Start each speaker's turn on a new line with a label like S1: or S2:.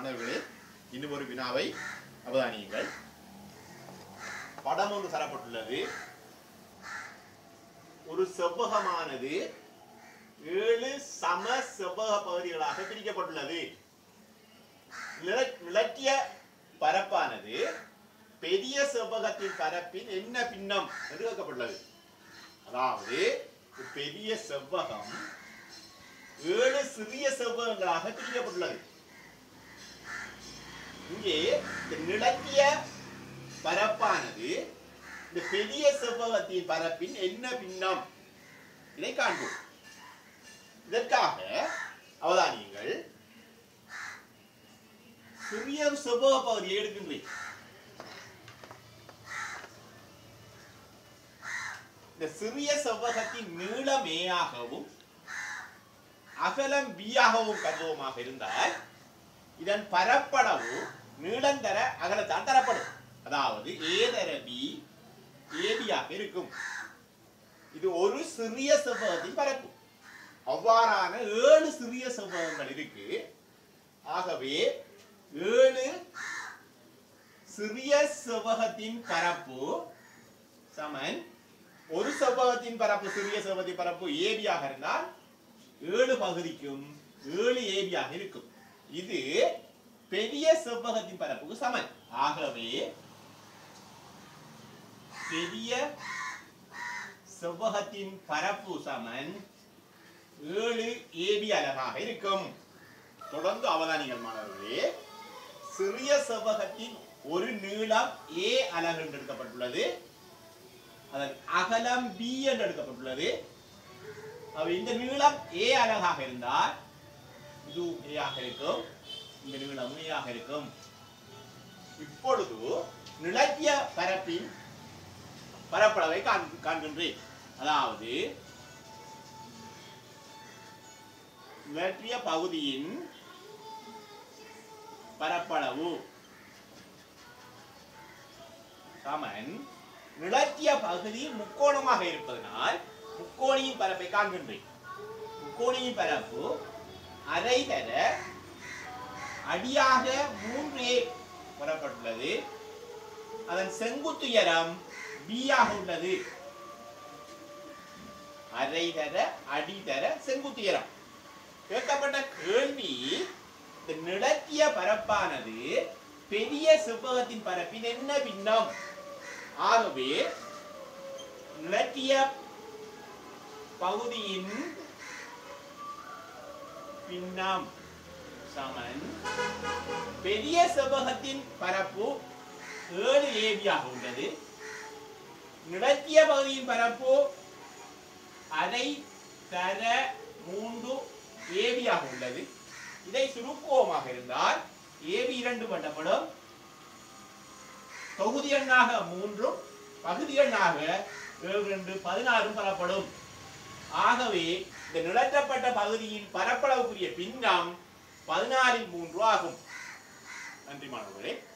S1: மாணவர்களே இன்னும் ஒரு வினாவை அவதானியுங்கள் படம் ஒன்று தரப்பட்டுள்ளது ஒரு செவ்வகமானது ஏழு சம செவ்வக பகுதிகளாக பிரிக்கப்பட்டுள்ளது நில- நிலத்திய பரப்பானது பெரிய செவ்வகத்தின் பரப்பின் என்ன பின்னம் என்று கேட்கப்பட்டுள்ளது அதாவது ஒரு பெரிய செவ்வகம் ஏழு சிறிய செவ்வகங்களாக பிரிக்கப்பட்டுள்ளது இங்கே இந்த நிலத்திய பரப்பானது இந்த பெரிய செவ்வகத்தின் பரப்பின் என்ன பின்னம் இதை காண்போம் இதற்காக அவதானியுங்கள் சிறிய செவ்வக பகுதியை எடுக்கின்றேன் இந்த சிறிய செவ்வகத்தின் நீளம் ஏயாகவும் அகலம் பியாகவும் கருதுவோமாக இருந்தால் இதன் பரப்பளவு நீளம் தர அகலத்தான் தரப்படும் அதாவது ஏ தர பி ஏபியாக இருக்கும் இது ஒரு சிறிய செவ்வகத்தின் பரப்பு அவ்வாறான ஏழு சிறிய செவ்வகங்கள் இருக்கு ஆகவே ஏழு சிறிய செவ்வகத்தின் பரப்பு சமன் ஒரு செவ்வகத்தின் பரப்பு சிறிய செவ்வகத்தின் பரப்பு ஏபியாக இருந்தால் ஏழு பகுதிக்கும் ஏழு ஏபியாக இருக்கும் இது பெரிய செவ்வகத்தின் பரப்புக்கு சமன் ஆகவே பெரிய செவ்வகத்தின் பரப்பு சமன் ஏழு ஏபி அலகாக இருக்கும் தொடர்ந்து அவதானிகள் மாணவர்களே சிறிய செவ்வகத்தின் ஒரு நீளம் ஏ அலகு என்று எடுக்கப்பட்டுள்ளது அதன் அகலம் பி என்று எடுக்கப்பட்டுள்ளது அப்ப இந்த நீளம் ஏ அலகாக இருந்தால் இது ஏ ஆக இருக்கும் இந்த நீளம் ஏ ஆக இருக்கும் இப்பொழுது நிலத்திய பரப்பின் பரப்பளவை காண்- காண்கின்றேன் அதாவது நிலத்திய பகுதியின் பரப்பளவு சமன் நிலத்திய பகுதி முக்கோணமாக இருப்பதனால் முக்கோணியின் பரப்பை காண்கின்றேன் முக்கோணியின் பரப்பு அரை தர அடியாக மூன்று வரப்பட்டுள்ளது அதன் செங்குத்துயரம் b ஆக உள்ளது அரை தர அடி தர செங்குத்துயரம் கேட்கப்பட்ட கேள்வி இந்த நிலத்திய பரப்பானது பெரிய செவ்வகத்தின் பரப்பின் என்ன பின்னம் ஆகவே நிலத்திய பகுதியின் பின்னம் சமன் பெரிய செவ்வகத்தின் பரப்பு ஏழு ஏபியாக உள்ளது நிலத்திய பகுதியின் பரப்பு அரை தர மூன்று ஏபியாக உள்ளது இதை சுருக்குவோமாக இருந்தால் ஏபி இரண்டு பண்ணப்படும் தொகுதி எண்ணாக மூன்றும் பகுதி எண்ணாக ஏழு ரெண்டு பதினாறும் பெறப்படும் ஆகவே இந்த நிலற்றப்பட்ட பகுதியின் பரப்பளவுக்குரிய பின்னம் பதினாறில் மூன்று ஆகும் நன்றி மாணவர்களே